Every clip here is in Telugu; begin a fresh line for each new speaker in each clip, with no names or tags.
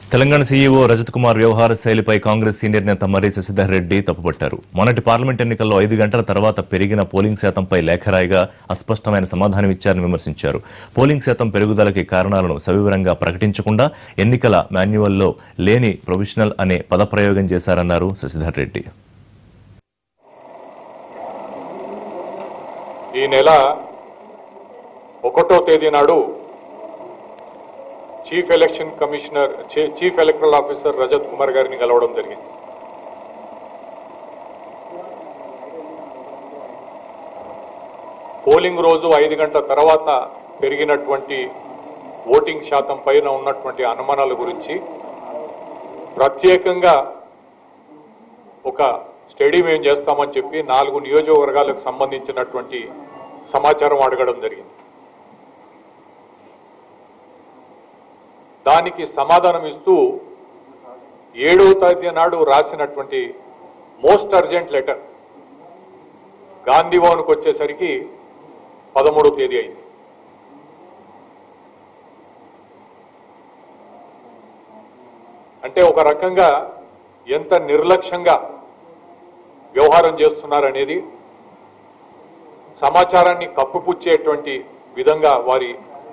తెలంగాణ సీఈఓ రజత్ కుమార్ వ్యవహార శైలిపై కాంగ్రెస్ సీనియర్ నేత మర్రి శశిధర్ రెడ్డి తప్పుపట్టారు మొన్నటి పార్లమెంట్ ఎన్నికల్లో ఐదు గంటల తర్వాత పెరిగిన పోలింగ్ శాతంపై లేఖరాయిగా అస్పష్టమైన సమాధానం ఇచ్చారని విమర్శించారు పోలింగ్ శాతం పెరుగుదలకి కారణాలను సవివరంగా ప్రకటించకుండా ఎన్నికల మాన్యువల్లో లేని ప్రొవిషనల్ అనే పదప్రయోగం చేశారన్నారు శశిధర్ రెడ్డి
ఈ నెల ఒకటో తేదీ నాడు చీఫ్ ఎలక్షన్ కమిషనర్ చీ- chief electoral officer Rajat Kumar గారిని కలవడం జరిగింది పోలింగ్ రోజు ఐదు గంటల తర్వాత పెరిగినటువంటి ఓటింగ్ శాతం పైన ఉన్నటువంటి అనుమానాల గురించి ప్రత్యేకంగా ఒక స్టడీ మేము చేస్తామని చెప్పి నాలుగు నియోజకవర్గాలకు సంబంధించినటువంటి సమాచారం అడగడం జరిగింది దానికి సమాధానం ఇస్తూ ఏడవ తేదీ నాడు రాసినటువంటి మోస్ట్ అర్జెంట్ లెటర్ గాంధీ భవన్కి వచ్చేసరికి పదమూడవ తేదీ అయింది అంటే ఒక రకంగా ఎంత నిర్లక్ష్యంగా వ్యవహారం చేస్తున్నారనేది సమాచారాన్ని కప్పుపుచ్చేటువంటి విధంగా వారి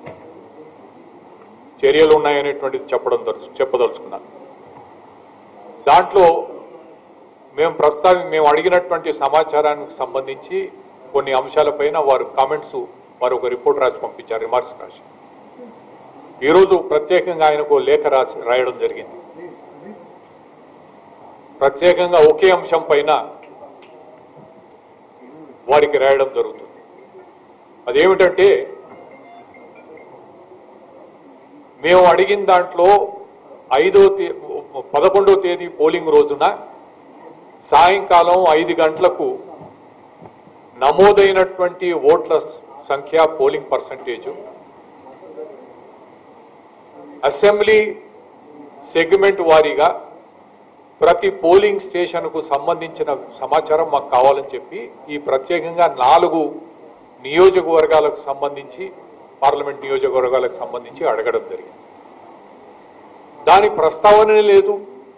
చర్యలు ఉన్నాయనేటువంటిది చెప్పడం దలుచు చెప్పదలుచుకున్నాను దాంట్లో మేము ప్రస్తావి మేము అడిగినటువంటి సమాచారానికి సంబంధించి కొన్ని అంశాలపైన వారు కామెంట్స్ వారు ఒక రిపోర్ట్ రాసి పంపించారు రిమార్క్స్ రాసి ఈరోజు ప్రత్యేకంగా ఆయనకు లేఖ రాసి రాయడం జరిగింది ప్రత్యేకంగా ఒకే అంశం పైన వారికి రాయడం జరుగుతుంది అదేమిటంటే మేము అడిగిన దాంట్లో ఐదో తే పదకొండో తేదీ పోలింగ్ రోజున సాయంకాలం ఐదు గంటలకు నమోదైనటువంటి ఓట్ల సంఖ్య పోలింగ్ పర్సంటేజు అసెంబ్లీ సెగ్మెంట్ వారీగా ప్రతి పోలింగ్ స్టేషన్కు సంబంధించిన సమాచారం మాకు కావాలని చెప్పి ఈ ప్రత్యేకంగా నాలుగు నియోజకవర్గాలకు సంబంధించి పార్లమెంట్ నియోజకవర్గాలకు సంబంధించి అడగడం జరిగింది దాని ప్రస్తావనే లేదు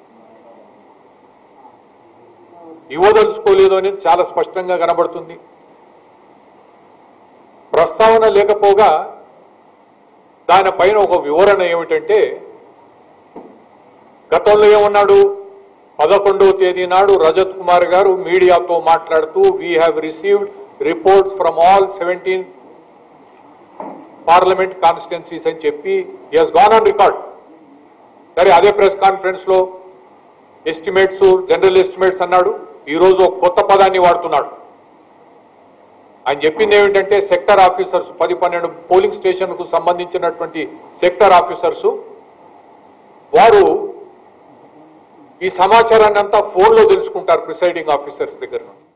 ఇవ్వదలుచుకోలేదు అనేది చాలా స్పష్టంగా కనబడుతుంది ప్రస్తావన లేకపోగా దానిపైన ఒక వివరణ ఏమిటంటే గతంలో ఏమన్నాడు పదకొండవ తేదీ నాడు రజత్ కుమార్ గారు మీడియాతో మాట్లాడుతూ we have received reports from all seventeen parliament constituencies అని చెప్పి ఎస్ గాన్ ఆన్ రికార్డ్ సరే అదే ప్రెస్ కాన్ఫరెన్స్ లో ఎస్టిమేట్స్ జనరల్ ఎస్టిమేట్స్ అన్నాడు ఈ రోజు ఒక కొత్త పదాన్ని వాడుతున్నాడు ఆయన చెప్పింది ఏమిటంటే సెక్టర్ ఆఫీసర్స్ పది పన్నెండు పోలింగ్ స్టేషన్ కు సంబంధించినటువంటి సెక్టర్ ఆఫీసర్స్ వారు ఈ సమాచారాన్ని అంతా ఫోన్లో తెలుసుకుంటారు ప్రిసైడింగ్ ఆఫీసర్స్ దగ్గర నుండి